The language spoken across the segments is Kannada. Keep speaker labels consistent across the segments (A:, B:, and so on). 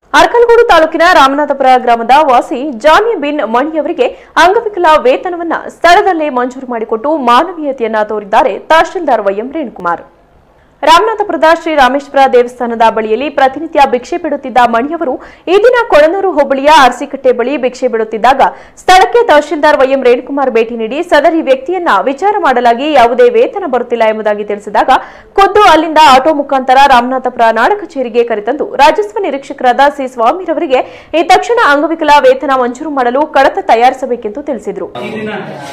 A: ಅರ್ಕಲಗೂಡು ತಾಲೂಕಿನ ರಾಮನಾಥಪುರ ಗ್ರಾಮದ ವಾಸಿ ಜಾನಿ ಬಿನ್ ಮಣಿಯವರಿಗೆ ಅಂಗವಿಕಲ ವೇತನವನ್ನ ಸ್ಥಳದಲ್ಲೇ ಮಂಜೂರು ಮಾಡಿಕೊಟ್ಟು ಮಾನವೀಯತೆಯನ್ನ ತೋರಿದ್ದಾರೆ ತಹಶೀಲ್ದಾರ್ ವೈಎಂ ರೇಣುಕುಮಾರ್ ರಾಮನಾಥಪುರದ ಶ್ರೀ ರಾಮೇಶ್ವರ ದೇವಸ್ಥಾನದ ಬಳಿಯಲ್ಲಿ ಪ್ರತಿನಿತ್ಯ ಭಿಕ್ಷೆ ಬಿಡುತ್ತಿದ್ದ ಮಣಿಯವರು ಈ ದಿನ ಕೊಳನೂರು ಹೋಬಳಿಯ ಅರಸಿಕಟ್ಟೆ ಬಳಿ ಭಿಕ್ಷೆ ಬಿಡುತ್ತಿದ್ದಾಗ ಸ್ಥಳಕ್ಕೆ ತಹಶೀಲ್ದಾರ್ ವೈಎಂ ರೇಣುಕುಮಾರ್ ಭೇಟಿ ನೀಡಿ ಸದರಿ ವ್ಯಕ್ತಿಯನ್ನ ವಿಚಾರ ಮಾಡಲಾಗಿ ಯಾವುದೇ ವೇತನ ಬರುತ್ತಿಲ್ಲ ಎಂಬುದಾಗಿ ತಿಳಿಸಿದಾಗ ಖುದ್ದು ಅಲ್ಲಿಂದ ಆಟೋ ಮುಖಾಂತರ ರಾಮನಾಥಪುರ ನಾಡ ಕಚೇರಿಗೆ ಕರೆತಂದು ರಾಜಸ್ವ ನಿರೀಕ್ಷಕರಾದ ಸಿ ಸ್ವಾಮಿರವರಿಗೆ ಈ ತಕ್ಷಣ ಅಂಗವಿಕಲ ವೇತನ ಮಂಜೂರು ಮಾಡಲು ಕಡತ ತಯಾರಿಸಬೇಕೆಂದು ತಿಳಿಸಿದರು
B: ಈ ದಿನ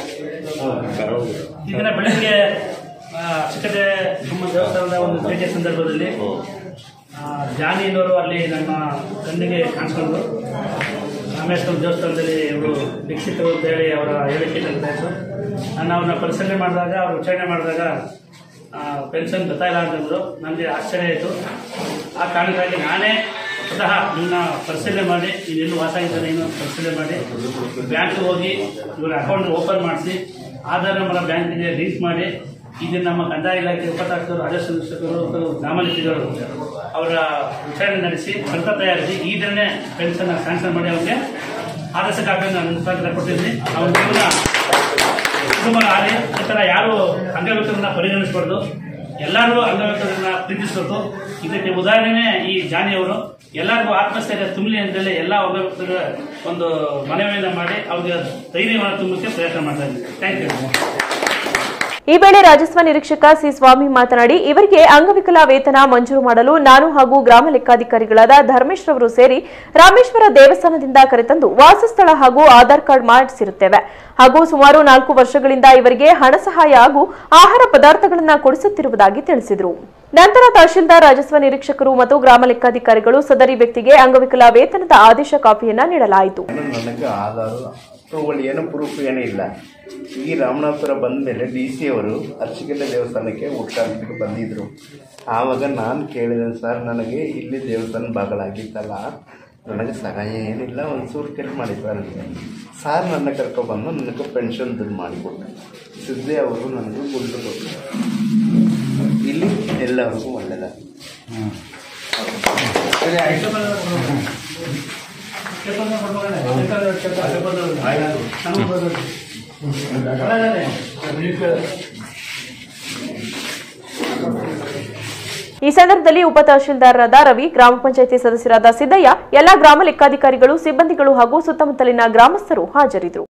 B: ಈ ದಿನ ಬೆಳಗ್ಗೆ ಆ, ಚಿಕ್ಕದೆ ನಮ್ಮ ದೇವಸ್ಥಾನದ ಒಂದು ಭೇಟಿಯ ಸಂದರ್ಭದಲ್ಲಿ ಆ, ಜಾನಿ ಅನ್ನೋರು ಅಲ್ಲಿ ನಮ್ಮ ತಂದೆಗೆ ಕಾಣಿಸ್ಕೊಂಡು ರಾಮೇಶ್ವರ ದೇವಸ್ಥಾನದಲ್ಲಿ ಇವರು ದೀಕ್ಷಿತರು ಅಂತ ಹೇಳಿ ಅವರ ಹೇಳಿಕೆ ತಗ್ತಾ ಇತ್ತು ನಾನು ಅವ್ರನ್ನ ಪರಿಶೀಲನೆ ಮಾಡಿದಾಗ ಅವ್ರು ವಿಚಾರಣೆ ಮಾಡಿದಾಗ ಪೆನ್ಷನ್ ಗೊತ್ತಾಯಿಲ್ಲ ಅಂತಂದ್ರು ನನಗೆ ಆಶ್ಚರ್ಯ ಆಯಿತು ಆ ಕಾರಣಕ್ಕಾಗಿ ನಾನೇ ಸ್ವತಃ ನಿನ್ನ ಪರಿಶೀಲನೆ ಮಾಡಿ ನೀನು ಎಲ್ಲಿ ವಾಸ ಇದ್ದಾನೆ ಏನು ಅಂತ ಪರಿಶೀಲನೆ ಮಾಡಿ ಬ್ಯಾಂಕ್ಗೆ ಹೋಗಿ ಇವರ ಅಕೌಂಟ್ ಓಪನ್ ಮಾಡಿಸಿ ಆಧಾರ್ ನಂಬರ್ ಬ್ಯಾಂಕಿಗೆ ಲಿಂಕ್ ಮಾಡಿ ಇದು ನಮ್ಮ ಕಂದಾಯ ಇಲಾಖೆ ಉಪತಾಕ್ಷರು ರಾಜಸ್ವ ನಿರೀಕ್ಷಕರು ಮತ್ತು ಗ್ರಾಮಲಿಪಿಗಳು ಅವರ ವಿಚಾರಣೆ ನಡೆಸಿ ಕಡತ ತಯಾರಿಸಿ ಈ ದಿನನೇ ಪೆನ್ಷನ್ ಸ್ಯಾಂಕ್ಷನ್ ಮಾಡಿ ಅವ್ರಿಗೆ ಆದರ್ಶ ಕಾಪಿಯನ್ನು ನನ್ನ ಮುಖಾಂತರ ಕೊಟ್ಟಿದ್ದೀನಿ ಅವ್ರ ಜೀವನ ಕುಟುಂಬ ಆಗಲಿ ಈ ಥರ ಯಾರು ಅಂಗವಿಕಲರನ್ನ ಪರಿಗಣಿಸಬಾರ್ದು ಎಲ್ಲರೂ ಅಂಗವಿಕಲರನ್ನ ಪ್ರೀತಿಸಬೇಕು ಇದಕ್ಕೆ ಉದಾಹರಣೆನೇ ಈ ಜಾನಿಯವರು ಎಲ್ಲರಿಗೂ ಆತ್ಮಸ್ಥೈರ್ಯ ತುಂಬಲಿ ಅಂತೇಳಿ ಎಲ್ಲ ಅಂಗವಿಕಲರ ಒಂದು ಮನವಿಯನ್ನು ಮಾಡಿ ಅವ್ರಿಗೆ ಧೈರ್ಯವನ್ನು ತುಂಬಕ್ಕೆ ಪ್ರಯತ್ನ ಮಾಡ್ತಾ ಇದ್ದೀನಿ ಥ್ಯಾಂಕ್ ಯು
A: ಈ ವೇಳೆ ರಾಜಸ್ವ ನಿರೀಕ್ಷಕ ಸಿ ಸ್ವಾಮಿ ಮಾತನಾಡಿ ಇವರಿಗೆ ಅಂಗವಿಕಲ ವೇತನ ಮಂಜೂರು ಮಾಡಲು ನಾನು ಹಾಗೂ ಗ್ರಾಮ ಲೆಕ್ಕಾಧಿಕಾರಿಗಳಾದ ಧರ್ಮೇಶ್ ರವರು ಸೇರಿ ರಾಮೇಶ್ವರ ದೇವಸ್ಥಾನದಿಂದ ಕರೆತಂದು ವಾಸಸ್ಥಳ ಹಾಗೂ ಆಧಾರ್ ಕಾರ್ಡ್ ಮಾಡಿಸಿರುತ್ತೇವೆ ಹಾಗೂ ಸುಮಾರು ನಾಲ್ಕು ವರ್ಷಗಳಿಂದ ಇವರಿಗೆ ಹಣ ಸಹಾಯ ಹಾಗೂ ಆಹಾರ ಪದಾರ್ಥಗಳನ್ನು ಕೊಡಿಸುತ್ತಿರುವುದಾಗಿ ತಿಳಿಸಿದರು ನಂತರ ತಹಶೀಲ್ದಾರ್ ರಾಜಸ್ವ ನಿರೀಕ್ಷಕರು ಮತ್ತು ಗ್ರಾಮ ಲೆಕ್ಕಾಧಿಕಾರಿಗಳು ಸದರಿ ವ್ಯಕ್ತಿಗೆ ಅಂಗವಿಕಲ ವೇತನದ ಆದೇಶ ಕಾಪಿಯನ್ನ ನೀಡಲಾಯಿತು
C: ನನಗೆ ಆಧಾರು ಅಪ್ರೂವಲ್ ಏನು ಪ್ರೂಫ್ ಏನೂ ಇಲ್ಲ ಈ ರಾಮನಾಥಪುರ ಬಂದ ಮೇಲೆ ಡಿ ಸಿ ಅವರು ಅರ್ಚಿಕೆಲ್ಲ ದೇವಸ್ಥಾನಕ್ಕೆ ಊಟಕ್ಕೆ ಬಂದಿದ್ದರು ಆವಾಗ ನಾನು ಕೇಳಿದೆ ಸರ್ ನನಗೆ ಇಲ್ಲಿ ದೇವಸ್ಥಾನ ಬಾಗಲಾಗಿತ್ತಲ್ಲ ನನಗೆ ಸಹಾಯ ಏನಿಲ್ಲ ಒಂದು ಸೂರು ಕೆಲ್ಸ ಮಾಡಿ ಸರ್ ಅಂತ ಸಾರ್ ನನ್ನ ಕರ್ಕೊಬಂದು ನನಗೆ ಪೆನ್ಷನ್ ದುಡ್ಡು ಮಾಡಿಕೊಟ್ಟೆ ಸಿದ್ದೆ ಅವರು ನನಗೆ ಗುಂಡು ಕೊಟ್ಟರು ಇಲ್ಲಿ ಎಲ್ಲರಿಗೂ ಒಳ್ಳೆಯದಾಗಿ
A: ಈ ಸಂದರ್ಭದಲ್ಲಿ ಉಪ ತಹಶೀಲ್ದಾರರಾದ ರವಿ ಗ್ರಾಮ ಪಂಚಾಯಿತಿ ಸದಸ್ಯರಾದ ಸಿದ್ದಯ್ಯ ಎಲ್ಲಾ ಗ್ರಾಮ ಲೆಕ್ಕಾಧಿಕಾರಿಗಳು ಸಿಬ್ಬಂದಿಗಳು ಹಾಗೂ ಸುತ್ತಮುತ್ತಲಿನ ಗ್ರಾಮಸ್ಥರು ಹಾಜರಿದ್ದರು